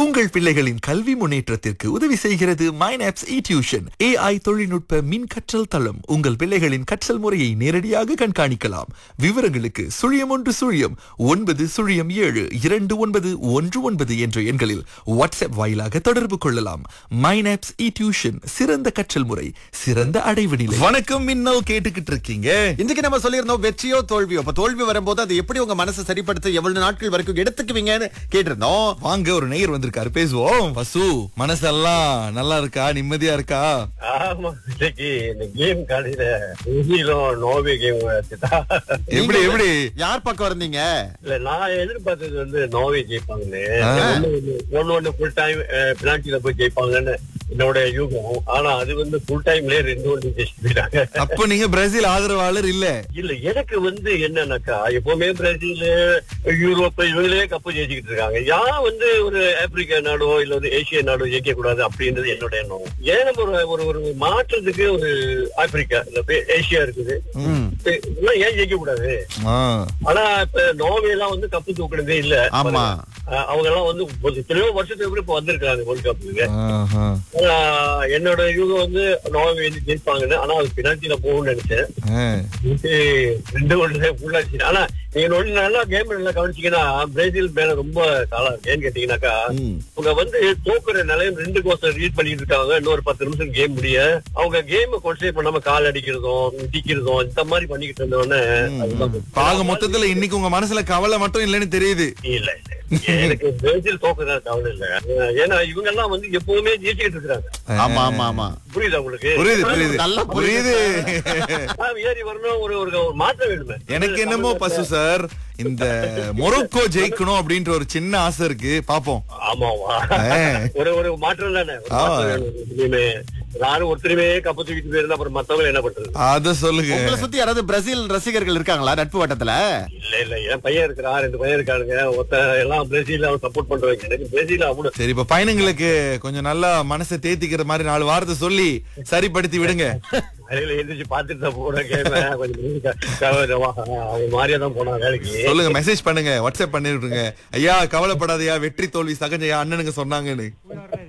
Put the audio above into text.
உங்கள் பிள்ளைகளின் கல்வி முன்னேற்றத்திற்கு உதவி செய்கிறது மைனாப்ஸ் இ டியூஷன் ஏஐ தொழில்நுட்ப மின் கற்றல் தளம் உங்கள் பிள்ளைகளின் கற்றல் முறையை நேரடியாக கண்காணிக்கலாம் விவரங்களுக்கு சுழியம் ஒன்று சுழியம் ஒன்பது சுழியம் ஏழு இரண்டு ஒன்பது ஒன்று ஒன்பது என்ற எண்களில் வாட்ஸ்அப் வாயிலாக தொடர்பு கொள்ளலாம் மைனாப்ஸ் இ டியூஷன் சிறந்த கற்றல் முறை சிறந்த அடைவு நிலை வணக்கம் மின்னல் கேட்டுக்கிட்டு இருக்கீங்க இன்னைக்கு நம்ம சொல்லியிருந்தோம் வெற்றியோ தோல்வியோ அப்ப தோல்வி வரும்போது அது எப்படி உங்க மனசை சரிப்படுத்த எவ்வளவு நாட்கள் வரைக்கும் எடுத்துக்குவீங்கன்னு கேட்டிருந்தோம் வாங்க ஒரு நேயர் வந்திருக்காரு பேசுவோம் வசு மனசெல்லாம் நல்லா இருக்கா நிம்மதியா இருக்கா ஆமா இன்னைக்கு இந்த கேம் காலையில இங்கிலும் நோவே கேம் எப்படி எப்படி யார் பக்கம் இருந்தீங்க இல்ல நான் எதிர்பார்த்தது வந்து நோவே ஜெயிப்பாங்கன்னு ஆ. ஒண்ணு ஒண்ணு- ஒண்ணு ஒண்ணு ஃபுல் டைம் பினால்டில போய் ஜெயிப்பாங்கன்னு என்னோட யூகம் ஆனா அது வந்து ஃபுல் டைம்லயே ரெண்டு ஒன்று ஜெயிச்சு போயிட்டாங்க அப்ப நீங்க பிரேசில் ஆதரவாளர் இல்ல இல்ல எனக்கு வந்து என்னன்னாக்கா எப்பவுமே பிரேசில் யூரோப் இவங்களே கப்பு ஜெயிச்சுக்கிட்டு இருக்காங்க யான் வந்து ஒரு ஆப்பிரிக்கா நாடோ இல்ல ஒரு ஏசிய நாடோ ஜெயிக்க கூடாது அப்படின்றது என்னோட எண்ணம் ஏன் நம்ம ஒரு ஒரு ஒரு மாற்றத்துக்கு ஒரு ஆப்பிரிக்கா இல்ல பே- ஏசியா இருக்குது இப்ப இதெல்லாம் ஏன் ஜெயிக்க கூடாது ஆ, ஆனா இப்ப நோவே எல்லாம் வந்து கப்பு தூக்குனதே இல்ல ஆமா அஹ் அவங்க எல்லாம் வந்து ஒரு எத்தனையோ வருஷத்துக்கு அப்புறம் இப்ப வந்திருக்காங்க வேர்ல்ட் கப்புக்கு ஆஹா. ஆனா, என்னோட யூகம் வந்து நோவே வந்து ஜெயிப்பாங்கன்னு ஆனா அது பினால்டில போகும்னு நினைச்சேன் ஆ. இது ரெண்டு ஒன்று ஃபுல்லாச்சு ஆனா நீங்க ஒண்ணு நல்லா கேம் நல்லா கவனிச்சீங்கன்னா பிரேசில் மேல ரொம்ப காலம் இருக்கு. ஏன்னு கேட்டீங்கன்னாக்கா ம். அவங்க வந்து தோக்குற நிலையம் ரெண்டு கோசம் ரீட் பண்ணிட்டு இருக்காங்க இன்னொரு பத்து நிமிஷம் கேம் முடிய அவங்க கேம் கான்சென்ட்ரேட் பண்ணாம கால் அடிக்கிறதும் இடிக்கிறதும் இந்த மாதிரி பண்ணிக்கிட்டு இருந்தவொடனே அதுதான் பாக மொத்தத்துல இன்னைக்கு உங்க மனசுல கவலை மட்டும் இல்லைன்னு தெரியுது இல்ல இல்ல எனக்கு பிரேசில் தோக்குதான் கவலை இல்ல ஏன்னா இவங்க எல்லாம் வந்து எப்பவுமே ஜெயிச்சுக்கிட்டு இருக்காங்க ஆமா ஆமா ஆமா புரியுதா உங்களுக்கு புரியுது புரியுது நல்லா புரியுது ஆ, ஏறி வரணும் ஒரு ஒரு ஒரு மாற்றம் வேணுமே எனக்கு என்னமோ பசு சார் இந்த மொரோக்கோ ஜெயிக்கணும் அப்படின்ற ஒரு சின்ன ஆசை இருக்கு பாப்போம் ஆமாவா ஆ. ஒரு ஒரு மாற்றம் தானே ஒரு ஆமா. மாற்றம் வேணும். இனிமே யாரும் ஒருத்தருமே கப்பு தூக்கிட்டு போயிருந்தா அப்புறம் மத்தவங்க என்ன பண்றது அத சொல்லுங்க உங்களை சுத்தி யாராவது பிரேசில் ரசிகர்கள் இருக்காங்களா நட்பு வட்டத்துல இல்ல இல்ல என் பையன் இருக்கிறான் ரெண்டு பையன் இருக்கானுங்க ஒருத்த எல்லாம் பிரேசில் அவன் சப்போர்ட் பண்றவங்க எனக்கு பிரேசில் அவ்வளவு சரி இப்ப பயணங்களுக்கு கொஞ்சம் நல்லா மனசை தேத்திக்கிற மாதிரி நாலு வார்த்தை சொல்லி சரிப்படுத்தி விடுங்க வேலையில எந்திரிச்சு பாத்துட்டு தான் போனேன் கேட்பேன் கொஞ்சம் அவன் மாதிரியா தான் போனான் வேலைக்கு சொல்லுங்க மெசேஜ் பண்ணுங்க வாட்ஸ்அப் பண்ணிடுங்க ஐயா கவலைப்படாதயா வெற்றி தோல்வி சகஜயா அண்ணனுங்க சொன்னாங்கன்னு